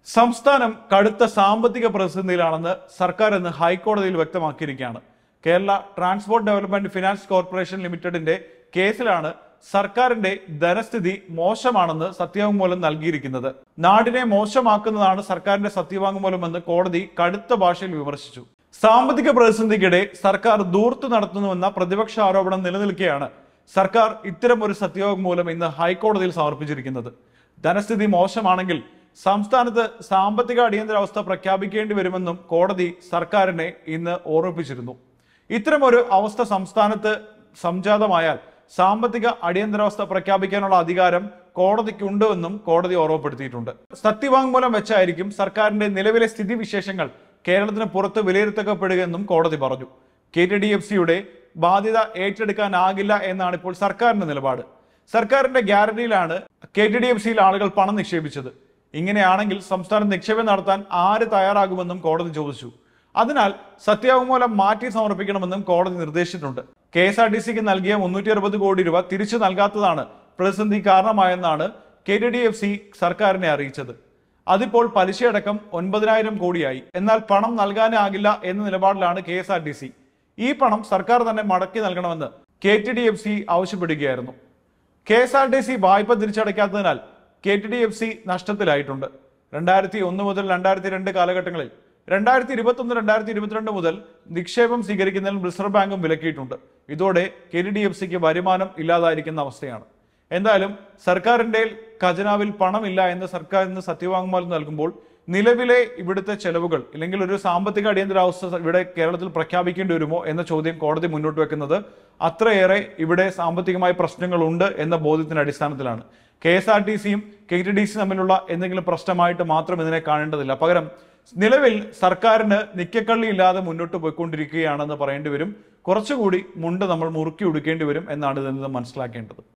സംസ്ഥാനം കടുത്ത സാമ്പത്തിക പ്രതിസന്ധിയിലാണെന്ന് സർക്കാർ ഇന്ന് ഹൈക്കോടതിയിൽ വ്യക്തമാക്കിയിരിക്കുകയാണ് Kerala transport development finance corporation ലിമിറ്റഡിന്റെ കേസിലാണ് സർക്കാരിന്റെ ധനസ്ഥിതി മോശമാണെന്ന് സത്യവാങ്മൂലം നൽകിയിരിക്കുന്നത് നാടിനെ മോശമാക്കുന്നതാണ് സർക്കാരിന്റെ സത്യവാങ്മൂലമെന്ന് കോടതി കടുത്ത ഭാഷയിൽ വിമർശിച്ചു സാമ്പത്തിക പ്രതിസന്ധിക്കിടെ സർക്കാർ ദൂർത്ത് നടത്തുന്നുവെന്ന പ്രതിപക്ഷ ആരോപണം നിലനിൽക്കെയാണ് സർക്കാർ ഇത്തരം ഒരു സത്യവാങ്മൂലം ഇന്ന് ഹൈക്കോടതിയിൽ സമർപ്പിച്ചിരിക്കുന്നത് ധനസ്ഥിതി മോശമാണെങ്കിൽ സംസ്ഥാനത്ത് സാമ്പത്തിക അടിയന്തരാവസ്ഥ പ്രഖ്യാപിക്കേണ്ടി വരുമെന്നും കോടതി സർക്കാരിനെ ഇന്ന് ഓർമ്മിപ്പിച്ചിരുന്നു ഇത്തരമൊരു അവസ്ഥ സംസ്ഥാനത്ത് സംജാതമായാൽ സാമ്പത്തിക അടിയന്തരാവസ്ഥ പ്രഖ്യാപിക്കാനുള്ള അധികാരം കോടതിക്കുണ്ടെന്നും കോടതി ഓർമ്മപ്പെടുത്തിയിട്ടുണ്ട് സത്യവാങ്മൂലം വെച്ചായിരിക്കും സർക്കാരിന്റെ നിലവിലെ സ്ഥിതിവിശേഷങ്ങൾ കേരളത്തിന് പുറത്ത് വിലയിരുത്തപ്പെടുകയെന്നും കോടതി പറഞ്ഞു കെ ടി ഡി എഫ് സിയുടെ ബാധ്യത ഏറ്റെടുക്കാനാകില്ല എന്നാണ് ഇപ്പോൾ സർക്കാരിന്റെ നിലപാട് സർക്കാരിന്റെ ഗ്യാരണ്ടിയിലാണ് കെ ടി ഡി എഫ് സിയിൽ ആളുകൾ പണം നിക്ഷേപിച്ചത് ഇങ്ങനെയാണെങ്കിൽ സംസ്ഥാനം നിക്ഷേപം നടത്താൻ ആര് തയ്യാറാകുമെന്നും കോടതി ചോദിച്ചു അതിനാൽ സത്യവാങ്മൂലം മാറ്റി സമർപ്പിക്കണമെന്നും കോടതി നിർദ്ദേശിച്ചിട്ടുണ്ട് കെ എസ് ആർ ടി സിക്ക് നൽകിയ മുന്നൂറ്റി അറുപത് കോടി രൂപ തിരിച്ചു നൽകാത്തതാണ് പ്രതിസന്ധി കാരണമായെന്നാണ് K T D F C സർക്കാരിനെ അറിയിച്ചത് അതിപ്പോൾ പലിശയടക്കം ഒൻപതിനായിരം കോടിയായി എന്നാൽ പണം നൽകാനാകില്ല എന്ന നിലപാടിലാണ് K S R T C ഈ പണം സർക്കാർ തന്നെ മടക്കി നൽകണമെന്ന് K T D F C ആവശ്യപ്പെടുകയായിരുന്നു K S R T C വായ്പ തിരിച്ചടയ്ക്കാത്തതിനാൽ K T D F C നഷ്ടത്തിലായിട്ടുണ്ട് രണ്ടായിരത്തി ഒന്ന് മുതൽ രണ്ടായിരത്തി രണ്ട് കാലഘട്ടങ്ങളിൽ രണ്ടായിരത്തി ഇരുപത്തി ഒന്ന് രണ്ടായിരത്തി ഇരുപത്തിരണ്ട് മുതൽ നിക്ഷേപം സ്വീകരിക്കുന്നതിൽ റിസർവ് ബാങ്കും വിലക്കിയിട്ടുണ്ട് ഇതോടെ കെ ടി ഡി എഫ് സിക്ക് വരുമാനം ഇല്ലാതായിരിക്കുന്ന അവസ്ഥയാണ് എന്തായാലും സർക്കാരിന്റെ ഖജനാവിൽ പണമില്ല എന്ന് സർക്കാർ ഇന്ന് സത്യവാങ്മൂലം നൽകുമ്പോൾ നിലവിലെ ഇവിടുത്തെ ചെലവുകൾ ഇല്ലെങ്കിൽ ഒരു സാമ്പത്തിക അടിയന്തരാവസ്ഥ ഇവിടെ കേരളത്തിൽ പ്രഖ്യാപിക്കേണ്ടി വരുമോ എന്ന ചോദ്യം കോടതി മുന്നോട്ട് വെക്കുന്നത് അത്രയേറെ ഇവിടെ സാമ്പത്തികമായ പ്രശ്നങ്ങളുണ്ട് എന്ന ബോധ്യത്തിന്റെ അടിസ്ഥാനത്തിലാണ് കെ എസ് ആർ ടി സിയും കെ ടി ഡി സി തമ്മിലുള്ള എന്തെങ്കിലും പ്രശ്നമായിട്ട് മാത്രം ഇതിനെ കാണേണ്ടതില്ല പകരം നിലവിൽ സർക്കാരിന് നിക്കക്കള്ളി ഇല്ലാതെ മുന്നോട്ട് പോയിക്കൊണ്ടിരിക്കുകയാണെന്ന് പറയേണ്ടി വരും കുറച്ചുകൂടി മുണ്ട് നമ്മൾ മുറുക്കി ഉടുക്കേണ്ടി വരും എന്നാണ് ഇതിൽ നിന്ന് മനസ്സിലാക്കേണ്ടത്